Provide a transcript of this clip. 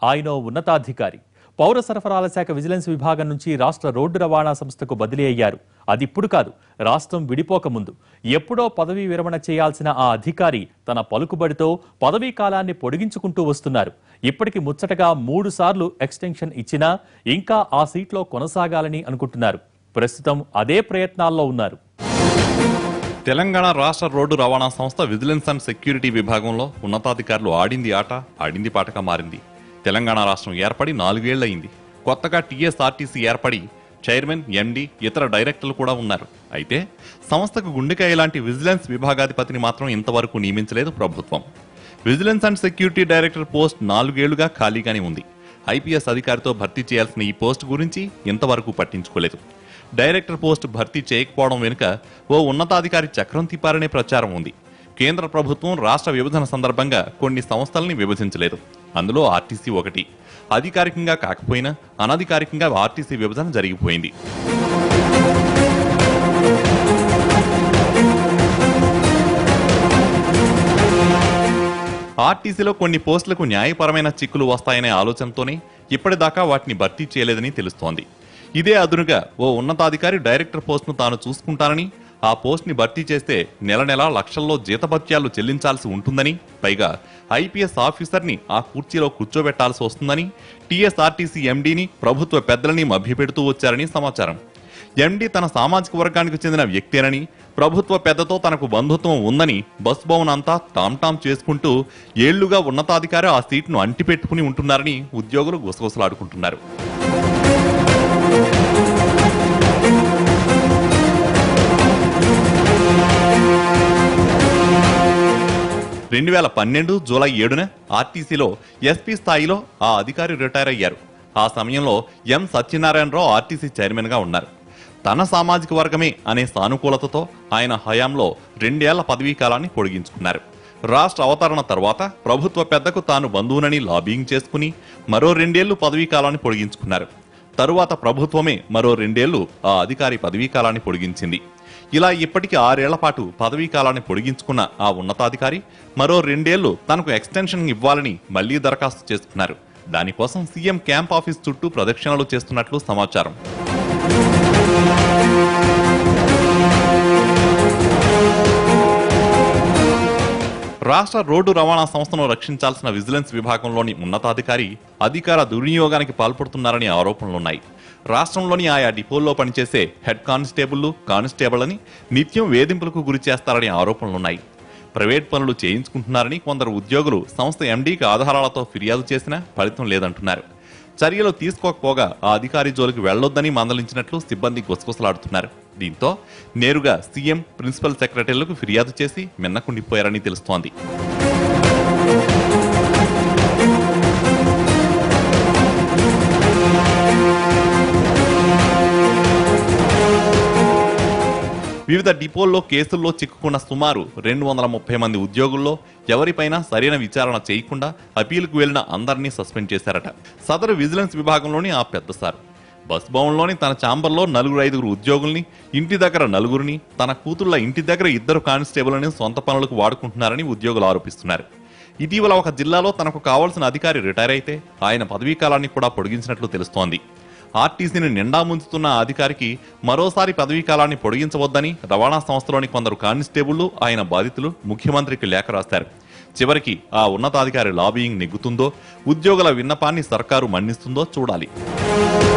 ఆయన ఓ ఉన్నతాధికారి పౌర సరఫరాల శాఖ విజిలెన్స్ విభాగం నుంచి రాష్ట్ర రోడ్డు రవాణా సంస్థకు బదిలీ అయ్యారు అది ఇప్పుడు కాదు రాష్ట్రం విడిపోక ముందు ఎప్పుడో పదవీ విరమణ చేయాల్సిన ఆ అధికారి తన పలుకుబడితో పదవీ కాలాన్ని పొడిగించుకుంటూ వస్తున్నారు ఇప్పటికి ముచ్చటగా మూడు సార్లు ఎక్స్టెన్షన్ ఇచ్చినా ఇంకా ఆ సీట్లో కొనసాగాలని అనుకుంటున్నారు ప్రస్తుతం అదే ప్రయత్నాల్లో ఉన్నారు తెలంగాణ రాష్ట్ర రోడ్డు రవాణా సంస్థ విజిలెన్స్ అండ్ సెక్యూరిటీ విభాగంలో ఉన్నతాధికారులు ఆడింది ఆట ఆడింది పాటగా మారింది తెలంగాణ రాష్ట్రం ఏర్పడి నాలుగేళ్లయింది కొత్తగా టీఎస్ఆర్టీసీ ఏర్పడి చైర్మన్ ఎండి ఇతర డైరెక్టర్లు కూడా ఉన్నారు అయితే సంస్థకు గుండెకాయ లాంటి విజిలెన్స్ విభాగాధిపతిని మాత్రం ఇంతవరకు నియమించలేదు ప్రభుత్వం vigilance and security director post నాలుగేళ్లుగా ఖాళీగానే ఉంది ఐపీఎస్ అధికారితో భర్తీ చేయాల్సిన ఈ పోస్ట్ గురించి ఇంతవరకు పట్టించుకోలేదు డైరెక్టర్ పోస్ట్ భర్తీ చేయకపోవడం వెనుక ఓ ఉన్నతాధికారి చక్రం తిప్పారనే ప్రచారం ఉంది కేంద్ర ప్రభుత్వం రాష్ట్ర విభజన సందర్భంగా కొన్ని సంస్థల్ని విభజించలేదు అందులో ఆర్టీసీ ఒకటి అధికారికంగా కాకపోయినా అనధికారికంగా ఆర్టీసీ విభజన జరిగిపోయింది ఆర్టీసీలో కొన్ని పోస్టులకు న్యాయపరమైన చిక్కులు వస్తాయనే ఆలోచనతోనే ఇప్పటిదాకా వాటిని భర్తీ చేయలేదని తెలుస్తోంది ఇదే అదునుగా ఓ ఉన్నతాధికారి డైరెక్టర్ పోస్టును తాను చూసుకుంటానని ఆ పోస్ట్ని భర్తీ చేస్తే నెల నెల లక్షల్లో జీతభత్యాలు చెల్లించాల్సి ఉంటుందని పైగా ఐపీఎస్ ఆఫీసర్ని ఆ కుర్చీలో కూర్చోబెట్టాల్సి వస్తుందని టీఎస్ఆర్టీసీ ఎండీని ప్రభుత్వ పెద్దలని మభ్యపెడుతూ వచ్చారని సమాచారం ఎండీ తన సామాజిక వర్గానికి చెందిన వ్యక్తేనని ప్రభుత్వ పెద్దతో తనకు బంధుత్వం ఉందని బస్ భవన్ అంతా టామ్ టామ్ చేసుకుంటూ ఏళ్లుగా ఉన్నతాధికారి ఆ సీట్ను అంటిపెట్టుకుని ఉంటున్నారని ఉద్యోగులు గుసగుసలాడుకుంటున్నారు రెండు వేల పన్నెండు జూలై ఏడున ఆర్టీసీలో ఎస్పీ స్థాయిలో ఆ అధికారి రిటైర్ అయ్యారు ఆ సమయంలో ఎం సత్యనారాయణరావు ఆర్టీసీ చైర్మన్గా ఉన్నారు తన సామాజిక వర్గమే అనే సానుకూలతతో ఆయన హయాంలో రెండేళ్ల పదవీ కాలాన్ని పొడిగించుకున్నారు రాష్ట్ర అవతరణ తర్వాత ప్రభుత్వ పెద్దకు తాను బంధువునని లాబింగ్ చేసుకుని మరో రెండేళ్లు పదవీ కాలాన్ని పొడిగించుకున్నారు తరువాత ప్రభుత్వమే మరో రెండేళ్లు ఆ అధికారి పదవీ కాలాన్ని పొడిగించింది ఇలా ఇప్పటికి ఆరేళ్ల పాటు పదవీ కాలాన్ని పొడిగించుకున్న ఆ ఉన్నతాధికారి మరో రెండేళ్లు తనకు ఎక్స్టెన్షన్ ఇవ్వాలని మళ్లీ దరఖాస్తు చేసుకున్నారు దానికోసం సీఎం క్యాంప్ ఆఫీస్ చుట్టూ ప్రదక్షిణలు చేస్తున్నట్లు సమాచారం రాష్ట్ర రోడ్డు రవాణా సంస్థను రక్షించాల్సిన విజిలెన్స్ విభాగంలోని ఉన్నతాధికారి అధికార దుర్వినియోగానికి పాల్పడుతున్నారని ఆరోపణలున్నాయి రాష్ట్రంలోని ఆయా డిపోల్లో పనిచేసే హెడ్ కానిస్టేబుళ్లు కానిస్టేబుల్ అని నిత్యం వేధింపులకు గురి చేస్తారని ఆరోపణలున్నాయి ప్రైవేట్ పనులు చేయించుకుంటున్నారని కొందరు ఉద్యోగులు సంస్థ ఎండీకి ఆధారాలతో ఫిర్యాదు చేసినా ఫలితం లేదంటున్నారు చర్యలు తీసుకోకపోగా ఆ అధికారి జోలికి వెళ్లొద్దని మందలించినట్లు సిబ్బంది గుసగుసలాడుతున్నారు దీంతో నేరుగా సీఎం ప్రిన్సిపల్ సెక్రటరీలకు ఫిర్యాదు చేసి మిన్నకుండిపోయారని తెలుస్తోంది వివిధ డిపోల్లో కేసుల్లో చిక్కుకున్న సుమారు రెండు వందల ముప్పై మంది ఉద్యోగుల్లో ఎవరిపైనా సరైన విచారణ చేయకుండా అపీలుకు వెళ్లిన అందరినీ సస్పెండ్ చేశారట సదరు విజిలెన్స్ విభాగంలోని ఆ పెద్ద సార్ బస్ భవన్లోని తన ఛాంబర్లో నలుగురు ఐదుగురు ఉద్యోగుల్ని ఇంటి దగ్గర నలుగురిని తన కూతుళ్ల ఇంటి దగ్గర ఇద్దరు కానిస్టేబుల్ని సొంత పనులకు వాడుకుంటున్నారని ఉద్యోగులు ఆరోపిస్తున్నారు ఇటీవల ఒక జిల్లాలో తనకు కావాల్సిన అధికారి రిటైర్ అయితే ఆయన పదవీ కాలాన్ని కూడా పొడిగించినట్లు తెలుస్తోంది ఆర్టీసీని నిండా ముంచుతున్న ఆ అధికారికి మరోసారి పదవీ కాలాన్ని పొడిగించవద్దని రవాణా సంస్థలోని కొందరు కానిస్టేబుళ్లు ఆయన బాధితులు ముఖ్యమంత్రికి లేఖ రాశారు చివరికి ఆ ఉన్నతాధికారి లాబియింగ్ నెగ్గుతుందో ఉద్యోగుల విన్నపాన్ని సర్కారు మన్నిస్తుందో చూడాలి